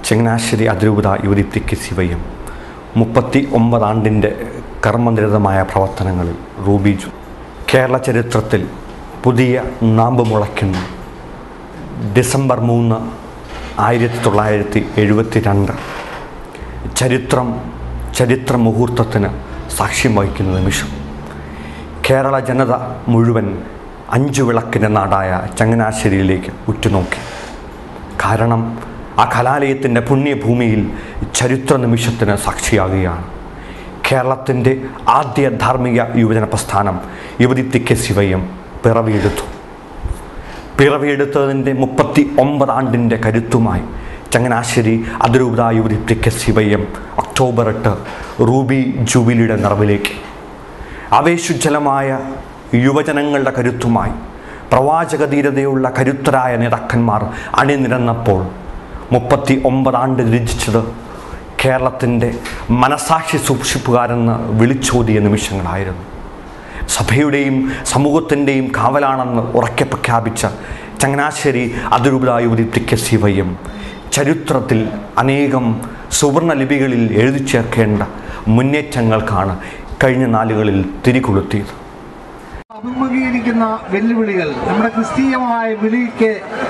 ചങ്ങനാശ്ശേരി അതിരൂപത യുവതി പി ശിവയും മുപ്പത്തി ഒമ്പതാണ്ടിൻ്റെ കർമ്മനിരതമായ പ്രവർത്തനങ്ങളിൽ റൂബി ജു കേരള ചരിത്രത്തിൽ പുതിയ നാമ്പ് മുളയ്ക്കുന്നു ഡിസംബർ മൂന്ന് ആയിരത്തി തൊള്ളായിരത്തി എഴുപത്തി രണ്ട് ചരിത്രം ചരിത്ര മുഹൂർത്തത്തിന് സാക്ഷ്യം വഹിക്കുന്ന നിമിഷം കേരള ജനത മുഴുവൻ അഞ്ചു വിളക്കിൻ്റെ നാടായ ചങ്ങനാശ്ശേരിയിലേക്ക് ഉറ്റുനോക്കി കാരണം ആ കലാലയത്തിൻ്റെ പുണ്യഭൂമിയിൽ ചരിത്ര നിമിഷത്തിന് സാക്ഷിയാകുകയാണ് കേരളത്തിൻ്റെ ആദ്യ ധാർമ്മിക യുവജന പ്രസ്ഥാനം യുവതി തിക്കെ ശിവയും പിറവിയെടുത്തു പിറവിയെടുത്തതിൻ്റെ മുപ്പത്തി ഒമ്പതാണ്ടിൻ്റെ കരുത്തുമായി ചങ്ങനാശ്ശേരി അതിരൂപത യുവതി തിക്കെ ശിവയും ഒക്ടോബർ എട്ട് റൂബി ജൂബിലിയുടെ നിറവിലേക്ക് ആവേശുജ്ജലമായ യുവജനങ്ങളുടെ കരുത്തുമായി പ്രവാചകധീരതയുള്ള കരുത്തരായ നേതാക്കന്മാർ അണിനിരന്നപ്പോൾ മുപ്പത്തി ഒമ്പതാണ്ട് രചിച്ചത് കേരളത്തിൻ്റെ മനസാക്ഷി സൂക്ഷിപ്പുകാരെന്ന് വിളിച്ചോതിയ നിമിഷങ്ങളായിരുന്നു സഭയുടെയും സമൂഹത്തിൻ്റെയും കാവലാണെന്ന് ഉറക്കെ പ്രഖ്യാപിച്ച ചങ്ങനാശ്ശേരി അതിരൂപത യുവതി തിക്കെ ശിവയും ചരിത്രത്തിൽ അനേകം സുവർണ ലിപികളിൽ എഴുതി ചേർക്കേണ്ട മുന്നേറ്റങ്ങൾക്കാണ് കഴിഞ്ഞ നാളുകളിൽ തിരികൊളുത്തിയത് അഭിമുഖീകരിക്കുന്ന വെല്ലുവിളികൾ നമ്മുടെ ക്രിസ്തീയമായ വിളിക്ക്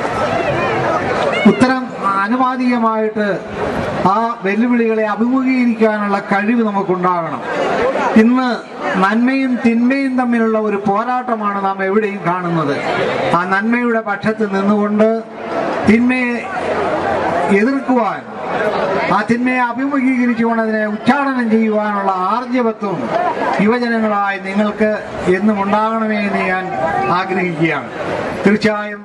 ഉത്തരം അനുപാതികമായിട്ട് ആ വെല്ലുവിളികളെ അഭിമുഖീകരിക്കാനുള്ള കഴിവ് നമുക്കുണ്ടാകണം ഇന്ന് നന്മയും തിന്മയും തമ്മിലുള്ള ഒരു പോരാട്ടമാണ് നാം എവിടെയും കാണുന്നത് ആ നന്മയുടെ പക്ഷത്ത് നിന്നുകൊണ്ട് തിന്മയെ എതിർക്കുവാൻ ആ തിന്മയെ അഭിമുഖീകരിച്ചുകൊണ്ട് അതിനെ ഉച്ചാടനം ചെയ്യുവാനുള്ള ആർജവത്വം യുവജനങ്ങളായി നിങ്ങൾക്ക് എന്നും ഉണ്ടാകണമേ എന്ന് ഞാൻ ആഗ്രഹിക്കുകയാണ് തീർച്ചയായും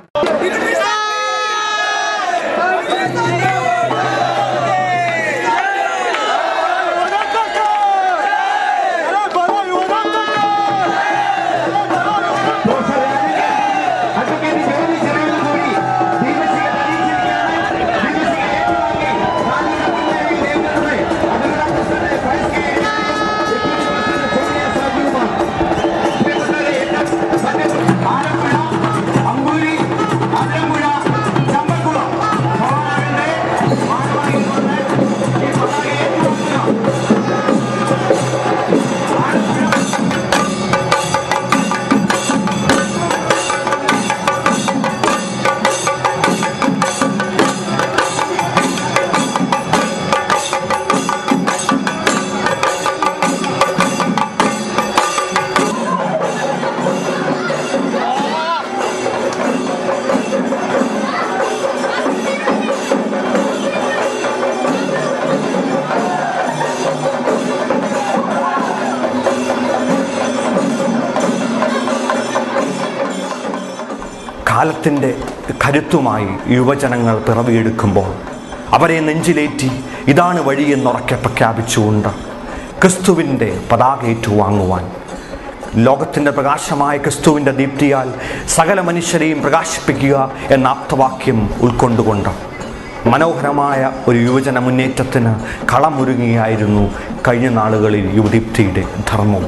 കാലത്തിൻ്റെ കരുത്തുമായി യുവജനങ്ങൾ പിറവിയെടുക്കുമ്പോൾ അവരെ നെഞ്ചിലേറ്റി ഇതാണ് വഴിയെന്നുറക്കെ പ്രഖ്യാപിച്ചുകൊണ്ട് ക്രിസ്തുവിൻ്റെ പതാക ഏറ്റുവാങ്ങുവാൻ ലോകത്തിൻ്റെ പ്രകാശമായ ക്രിസ്തുവിൻ്റെ ദീപ്തിയാൽ സകല മനുഷ്യരെയും പ്രകാശിപ്പിക്കുക എന്ന ആപ്തവാക്യം ഉൾക്കൊണ്ടുകൊണ്ട് മനോഹരമായ ഒരു യുവജന മുന്നേറ്റത്തിന് കളമൊരുങ്ങിയായിരുന്നു കഴിഞ്ഞ നാളുകളിൽ യുവദീപ്തിയുടെ ധർമ്മം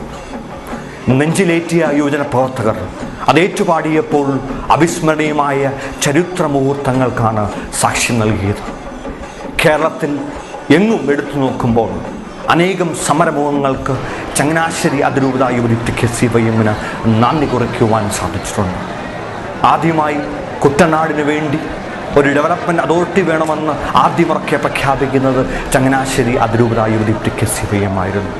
നെഞ്ചിലേറ്റിയ യുവജന പ്രവർത്തകർ അതേറ്റുപാടിയപ്പോൾ അവിസ്മരണീയമായ ചരിത്ര മുഹൂർത്തങ്ങൾക്കാണ് സാക്ഷ്യം നൽകിയത് കേരളത്തിൽ എങ്ങും എടുത്തു നോക്കുമ്പോൾ അനേകം സമരമുഖങ്ങൾക്ക് ചങ്ങനാശ്ശേരി അതിരൂപത യുവതിക്ക് സി വൈ എമ്മിന് നന്ദി കുറയ്ക്കുവാൻ സാധിച്ചിട്ടുണ്ട് ആദ്യമായി കുട്ടനാടിന് വേണ്ടി ഒരു ഡെവലപ്മെൻറ്റ് അതോറിറ്റി വേണമെന്ന് ആദ്യമുറക്കെ പ്രഖ്യാപിക്കുന്നത് ചങ്ങനാശ്ശേരി അതിരൂപത യുവതിക്ക് സി വൈ എം ആയിരുന്നു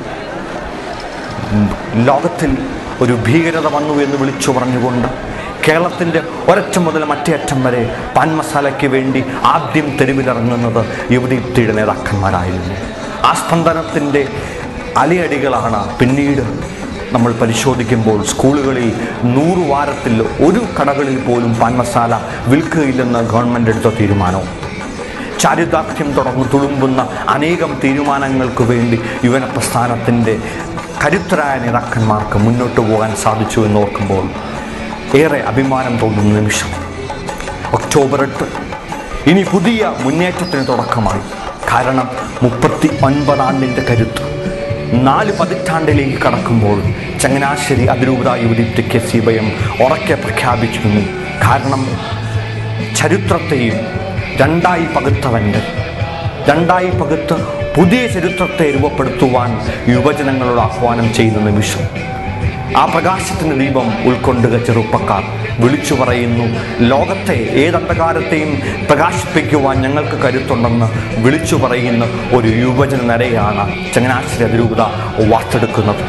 ലോകത്തിൽ ഒരു ഭീകരത വന്നു എന്ന് വിളിച്ചു പറഞ്ഞുകൊണ്ട് കേരളത്തിൻ്റെ ഒരറ്റം മുതൽ മറ്റേ അറ്റം വരെ പാൻ മസാലയ്ക്ക് വേണ്ടി ആദ്യം തെരുവിലിറങ്ങുന്നത് യുവതീപ്തിയുടെ നേതാക്കന്മാരായിരുന്നു ആ സ്പന്ദനത്തിൻ്റെ അലയടികളാണ് പിന്നീട് നമ്മൾ പരിശോധിക്കുമ്പോൾ സ്കൂളുകളിൽ നൂറ് വാരത്തിൽ ഒരു കടകളിൽ പോലും പാൻ മസാല വിൽക്കുകയില്ലെന്ന് ഗവൺമെൻറ് എടുത്ത തീരുമാനവും ചാരിതാർത്ഥ്യം തുടർന്ന് തുളുമ്പുന്ന അനേകം തീരുമാനങ്ങൾക്ക് വേണ്ടി യുവന പ്രസ്ഥാനത്തിൻ്റെ കരുത്തരായ നേതാക്കന്മാർക്ക് മുന്നോട്ട് പോകാൻ സാധിച്ചു എന്ന് ഓർക്കുമ്പോൾ ഏറെ അഭിമാനം തോന്നുന്ന നിമിഷം ഒക്ടോബർ എട്ട് ഇനി പുതിയ മുന്നേറ്റത്തിന് തുടക്കമായി കാരണം മുപ്പത്തി ഒൻപതാണ്ടിൻ്റെ കരുത്ത് നാല് പതിറ്റാണ്ടിലേക്ക് കടക്കുമ്പോൾ ചങ്ങനാശ്ശേരി അതിരൂപത യുവതി കെ സി വയം ഉറക്കെ പ്രഖ്യാപിച്ചിരുന്നു കാരണം ചരിത്രത്തെയും രണ്ടായി പകുത്തവൻ്റെ രണ്ടായി പകുത്ത് പുതിയ ചരിത്രത്തെ രൂപപ്പെടുത്തുവാൻ യുവജനങ്ങളോട് ആഹ്വാനം ചെയ്യുന്ന നിമിഷം ആ പ്രകാശത്തിൻ്റെ ദീപം ഉൾക്കൊണ്ടുക ചെറുപ്പക്കാർ വിളിച്ചു പറയുന്നു ലോകത്തെ ഏതന്ധകാരത്തെയും പ്രകാശിപ്പിക്കുവാൻ ഞങ്ങൾക്ക് കരുത്തുണ്ടെന്ന് വിളിച്ചു പറയുന്ന ഒരു യുവജന നിരയാണ് ചങ്ങനാശ്ശേരി അതിരൂപത വാർത്തെടുക്കുന്നത്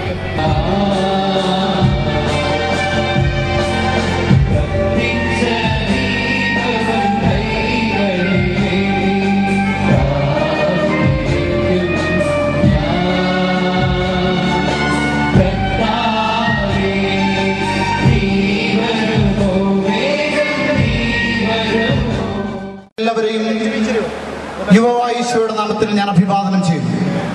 എല്ലാവരെയും യുവവായുശോയുടെ നാമത്തിൽ ഞാൻ അഭിവാദനം ചെയ്യുന്നു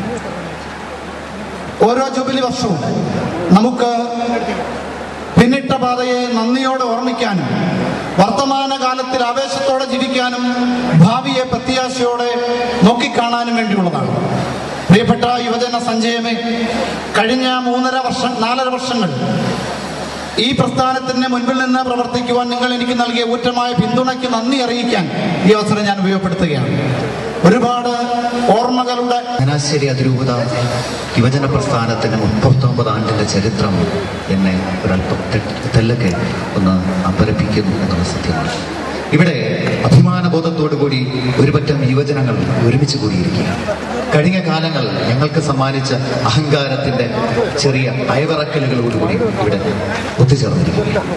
ഓരോ ജൂബിലി വർഷവും നമുക്ക് പിന്നിട്ട പാതയെ നന്ദിയോടെ ഓർമ്മിക്കാനും വർത്തമാന കാലത്തിൽ ആവേശത്തോടെ ജീവിക്കാനും ഭാവിയെ പ്രത്യാശയോടെ നോക്കിക്കാണാനും വേണ്ടിയുള്ളതാണ് പ്രിയപ്പെട്ട യുവജന സഞ്ജയമേ കഴിഞ്ഞ മൂന്നര വർഷം നാലര വർഷങ്ങൾ ഈ പ്രസ്ഥാനത്തിന് മുൻപിൽ നിന്ന് പ്രവർത്തിക്കുവാൻ നിങ്ങൾ എനിക്ക് നൽകിയ ഊറ്റമായ പിന്തുണയ്ക്ക് നന്ദി അറിയിക്കാൻ ഈ അവസരം ഞാൻ ഉപയോഗപ്പെടുത്തുകയാണ് ഒരുപാട് ഓർമ്മകളുടെ ചങ്ങനാശ്ശേരി അതിരൂപത യുവജന പ്രസ്ഥാനത്തിന് മുപ്പത്തൊമ്പത് ആണ്ടിൻ്റെ ചരിത്രം എന്നെ ഒരല്പം തെ- തെല്ലൊക്കെ ഒന്ന് അമ്പരപ്പിക്കുന്നു എന്നുള്ള സത്യമാണ് ഇവിടെ അഭിമാനബോധത്തോടു കൂടി ഒരുപറ്റം യുവജനങ്ങൾ ഒരുമിച്ച് കൂടിയിരിക്കുകയാണ് കഴിഞ്ഞ കാലങ്ങൾ ഞങ്ങൾക്ക് സമ്മാനിച്ച അഹങ്കാരത്തിൻ്റെ ചെറിയ അയവിറക്കലുകളോടുകൂടി ഇവിടെ ഒത്തുചേർന്നിരിക്കുകയാണ്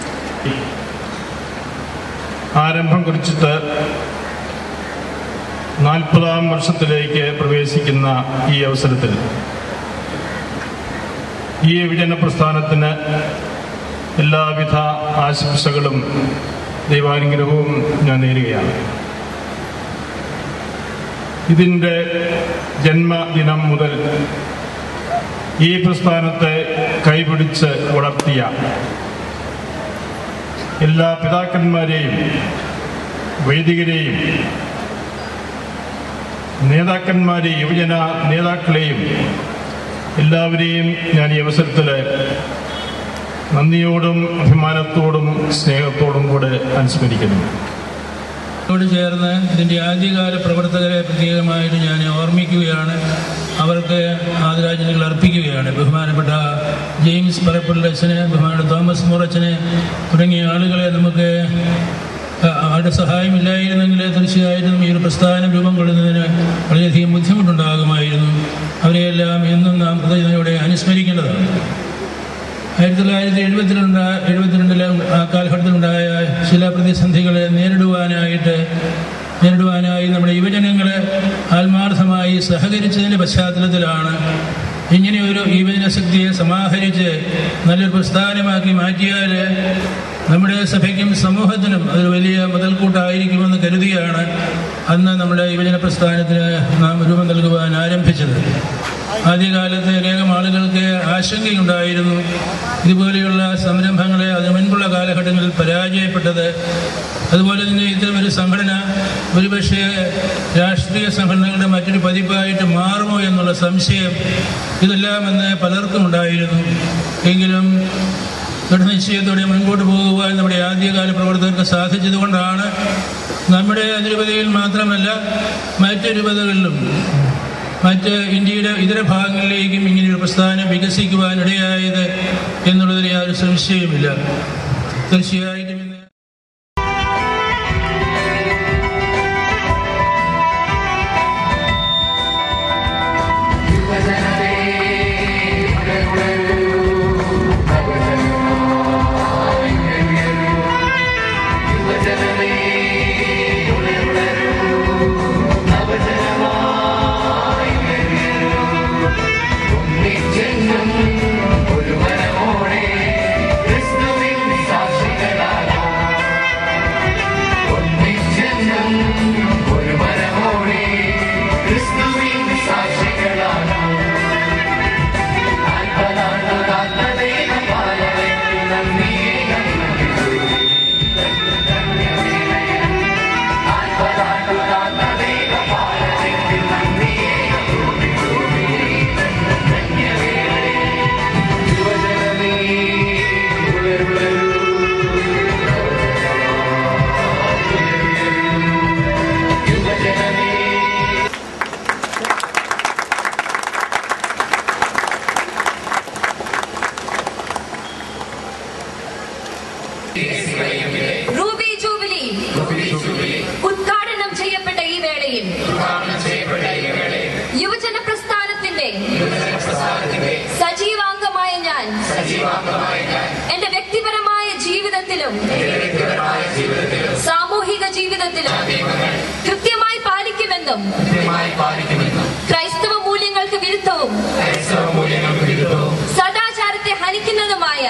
ആരംഭം കുറിച്ചിട്ട് നാൽപ്പതാം വർഷത്തിലേക്ക് പ്രവേശിക്കുന്ന ഈ അവസരത്തിൽ ഈ വിഭജന പ്രസ്ഥാനത്തിന് എല്ലാവിധ ആശംസകളും ദൈവാനുഗ്രഹവും ഞാൻ നേരുകയാണ് ഇതിൻ്റെ ജന്മദിനം മുതൽ ഈ പ്രസ്ഥാനത്തെ കൈപിടിച്ച് വളർത്തിയ എല്ലാ പിതാക്കന്മാരെയും വൈദികരെയും നേതാക്കന്മാരെയും യുവജന നേതാക്കളെയും എല്ലാവരെയും ഞാൻ ഈ അവസരത്തിൽ നന്ദിയോടും അഭിമാനത്തോടും സ്നേഹത്തോടും കൂടെ അനുസ്മരിക്കുന്നു ോട് ചേർന്ന് ഇതിൻ്റെ ആദ്യകാല പ്രവർത്തകരെ പ്രത്യേകമായിട്ട് ഞാൻ ഓർമ്മിക്കുകയാണ് അവർക്ക് ആദരാഞ്ജലികൾ അർപ്പിക്കുകയാണ് ബഹുമാനപ്പെട്ട ജെയിംസ് പറപ്പള്ളി അച്ഛന് ബഹുമാനപ്പെട്ട തോമസ് മൂറച്ചന് തുടങ്ങിയ ആളുകളെ നമുക്ക് ആ- അവരുടെ സഹായമില്ലായിരുന്നെങ്കിൽ തീർച്ചയായിട്ടും ഈ ഒരു പ്രസ്ഥാനം രൂപം കൊള്ളുന്നതിന് വളരെയധികം ബുദ്ധിമുട്ടുണ്ടാകുമായിരുന്നു അവരെയെല്ലാം എന്നും നാം കൃതജ്ഞതയോടെ അനുസ്മരിക്കേണ്ടതാണ് ആയിരത്തി തൊള്ളായിരത്തി എഴുപത്തിരണ്ട് എഴുപത്തിരണ്ടിലെ ആ കാലഘട്ടത്തിലുണ്ടായ ചില പ്രതിസന്ധികളെ നേരിടുവാനായിട്ട് നേരിടുവാനായി നമ്മുടെ യുവജനങ്ങൾ ആത്മാർത്ഥമായി സഹകരിച്ചതിൻ്റെ പശ്ചാത്തലത്തിലാണ് ഇങ്ങനെ ഒരു യുവജന ശക്തിയെ സമാഹരിച്ച് നല്ലൊരു പ്രസ്ഥാനമാക്കി മാറ്റിയാൽ നമ്മുടെ സഭയ്ക്കും സമൂഹത്തിനും അതൊരു വലിയ മുതൽക്കൂട്ടായിരിക്കുമെന്ന് കരുതിയാണ് അന്ന് നമ്മുടെ യുവജന പ്രസ്ഥാനത്തിന് നാം രൂപം നൽകുവാൻ ആരംഭിച്ചത് ആദ്യകാലത്ത് അനേകം ആളുകൾക്ക് ആശങ്കയുണ്ടായിരുന്നു ഇതുപോലെയുള്ള സംരംഭങ്ങളെ അതിനു മുൻപുള്ള കാലഘട്ടങ്ങളിൽ പരാജയപ്പെട്ടത് അതുപോലെ തന്നെ ഇത്തരം ഒരു സംഘടന ഒരുപക്ഷെ രാഷ്ട്രീയ സംഘടനകളുടെ മറ്റൊരു പതിപ്പായിട്ട് മാറുമോ എന്നുള്ള സംശയം ഇതെല്ലാം എന്ന് പലർക്കും ഉണ്ടായിരുന്നു എങ്കിലും ദൃഢനിശ്ചയത്തോടെ മുൻപോട്ട് പോകുവാൻ നമ്മുടെ ആദ്യകാല പ്രവർത്തകർക്ക് സാധിച്ചതുകൊണ്ടാണ് നമ്മുടെ അതിരൂപതയിൽ മാത്രമല്ല മറ്റ് രൂപതകളിലും മറ്റ് ഇന്ത്യയുടെ ഇതര ഭാഗങ്ങളിലേക്കും ഇങ്ങനെയൊരു പ്രസ്ഥാനം വികസിക്കുവാനിടയായത് എന്നുള്ളതിൽ യാതൊരു സംശയവുമില്ല തീർച്ചയായിട്ടും ഇന്ന് ഒരു മനമോടെ ക്രിസ്തുവിൻ സാക്ഷികളായി സജീവാംഗമായ ഞാൻ എന്റെ വ്യക്തിപരമായ ജീവിതത്തിലും സാമൂഹിക ജീവിതത്തിലും കൃത്യമായി പാലിക്കുമെന്നും ക്രൈസ്തവ മൂല്യങ്ങൾക്ക് വിരുദ്ധവും സദാചാരത്തെ ഹനിക്കുന്നതുമായ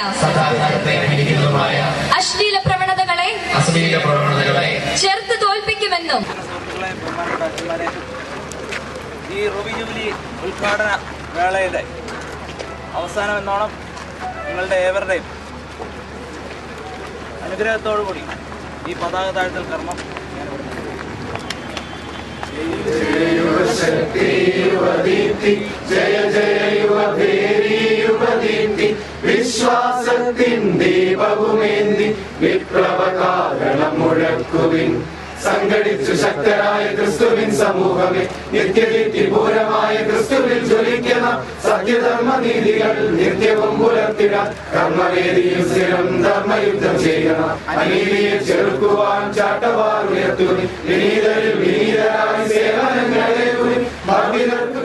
അശ്ലീല പ്രവണതകളെ ചെറുത്ത് തോൽപ്പിക്കുമെന്നും ഈ റൂബി ജൂബിലി ഉദ്ഘാടന വേളയുടെ അവസാനം എന്നോണം നിങ്ങളുടെ ഏവരുടെയും അനുഗ്രഹത്തോടു കൂടി ഈ പതാക താഴ്ത്തൽ കർമ്മം ഞാൻ ഇവിടെ വിശ്വാസത്തിൻ ദീപവുമേന്തി വിപ്ലവകാരണം മുഴക്കുവിൻ സംഘടിച്ചു ശക്തരായ ക്രിസ്തുവിൻ സമൂഹമേ നിത്യദീപ്തിപൂരമായ ക്രിസ്തുവിൽ ജ്വലിക്കുന്ന സത്യധർമ്മ നീതികൾ നിത്യവും പുലർത്തിടാൻ കർമ്മവേദിയിൽ സ്ഥിരം ധർമ്മയുദ്ധം ചെയ്യണം അനീതിയെ ചെറുക്കുവാൻ ചാട്ടവാർ ഉയർത്തുവിൻ വിനീതരിൽ വിനീതരായി സേവനങ്ങളെ മർദ്ദിതർക്ക്